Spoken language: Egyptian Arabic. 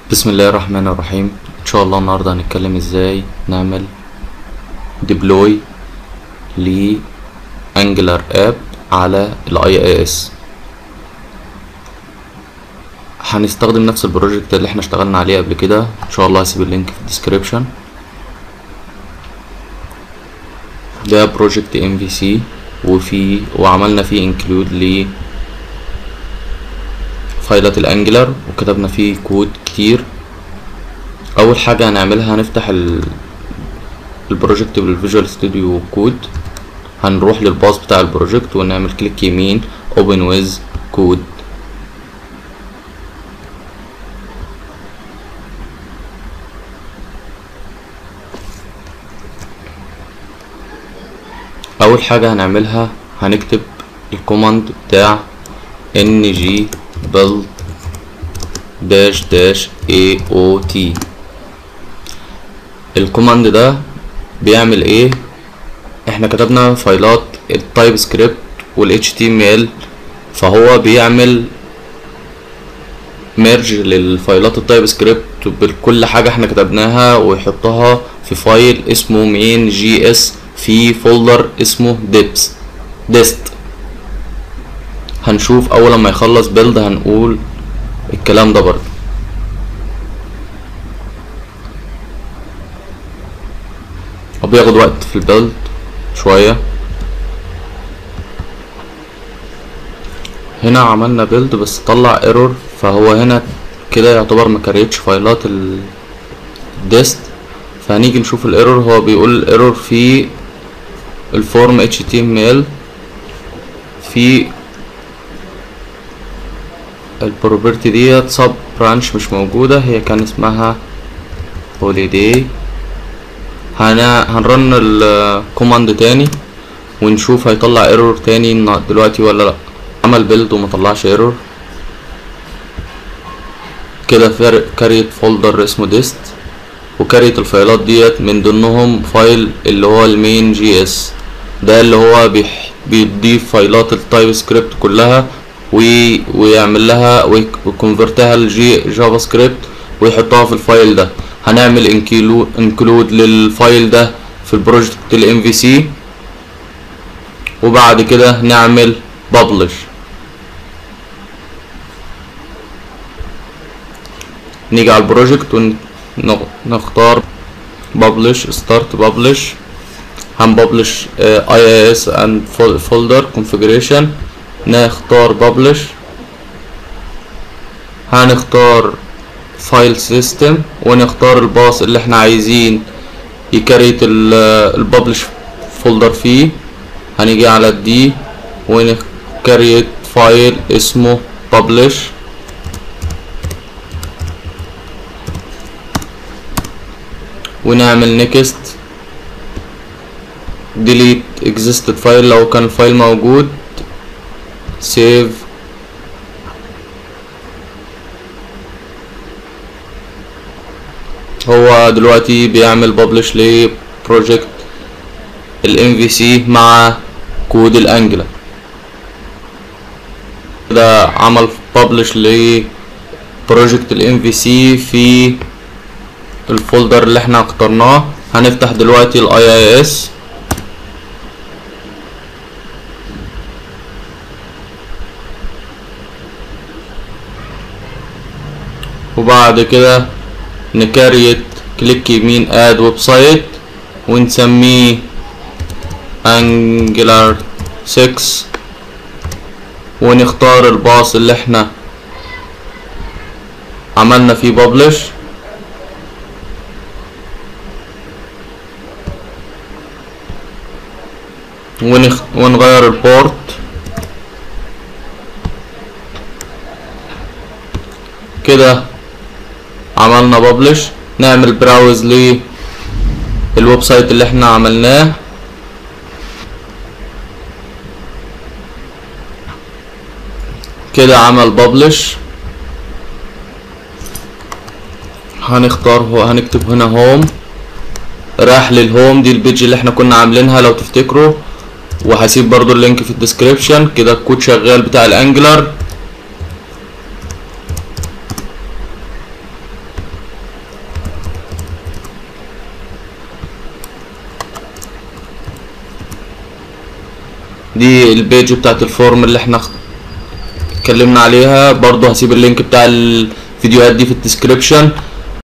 بسم الله الرحمن الرحيم ان شاء الله النهارده هنتكلم ازاي نعمل ديبلوي ل انجلر اب على الاي اي اس هنستخدم نفس البروجكت اللي احنا اشتغلنا عليه قبل كده ان شاء الله هسيب اللينك في الديسكريبشن ده بروجكت ام في سي وفي وعملنا فيه انكلود ل فايلات الانجلر وكتبنا فيه كود كتير اول حاجه هنعملها هنفتح ال البروجكت بالفيجوال ستوديو كود هنروح للباص بتاع البروجكت ونعمل كليك يمين open with كود اول حاجه هنعملها هنكتب الكوماند بتاع ng build dash dash aot الكوماند ده بيعمل ايه احنا كتبنا فايلات التايب سكريبت وال html فهو بيعمل ميرج للفايلات التايب سكريبت بكل حاجة احنا كتبناها ويحطها في فايل اسمه مين جي اس في فولدر اسمه ديبس ديست هنشوف اول ما يخلص بيلد هنقول الكلام ده برضه وبياخد وقت في البيلد شوية هنا عملنا بيلد بس طلع ايرور فهو هنا كده يعتبر مكريتش فايلات الديست فهنيجي نشوف الايرور هو بيقول ايرور في الفورم html في البروبرتي ديت سب برانش مش موجودة هي كان اسمها هوليداي هنرن الكوماند تاني ونشوف هيطلع ايرور تاني دلوقتي ولا لا عمل بيلد وما طلعش ايرور كده كريت فولدر اسمه ديست وكريت الفايلات ديت من ضمنهم فايل اللي هو المين جي اس ده اللي هو بيح بيضيف فايلات التايب سكريبت كلها وي ويعمل لها ويكونفرتها لجي جافا سكريبت ويحطها في الفايل ده هنعمل انكلود للفايل ده في البروجكت الام في سي وبعد كده نعمل ببلش نيجي على البروجكت ونختار ببلش ستارت ببلش هنببلش اي اي اس اند فولدر كونفيجريشن نختار ببلش هنختار فايل سيستم ونختار الباص اللي احنا عايزين يكريت الببلش فولدر فيه هنيجي على الدي ونكريت فايل اسمه ببلش ونعمل نيكست delete existed فايل لو كان الفايل موجود save هو دلوقتي بيعمل ببلش لبروجكت الام في سي مع كود الانجلر كده عمل ببلش لبروجكت الام في سي في الفولدر اللي احنا اخترناه هنفتح دلوقتي الاي اي اس وبعد كده نكريت كليك يمين اد ويب سايت ونسميه انجلر 6 ونختار الباص اللي احنا عملنا فيه ببلش ونخ... ونغير البورت كده عملنا ببلش نعمل براوز للويب سايت اللي احنا عملناه كده عمل ببلش هنختار هو هنكتب هنا هوم راح للهوم دي البيج اللي احنا كنا عاملينها لو تفتكروا وهسيب برضو اللينك في الديسكريبشن كده الكود شغال بتاع الانجلر دي البيج بتاعت الفورم اللي احنا اتكلمنا عليها برضو هسيب اللينك بتاع الفيديوهات دي في الديسكريبشن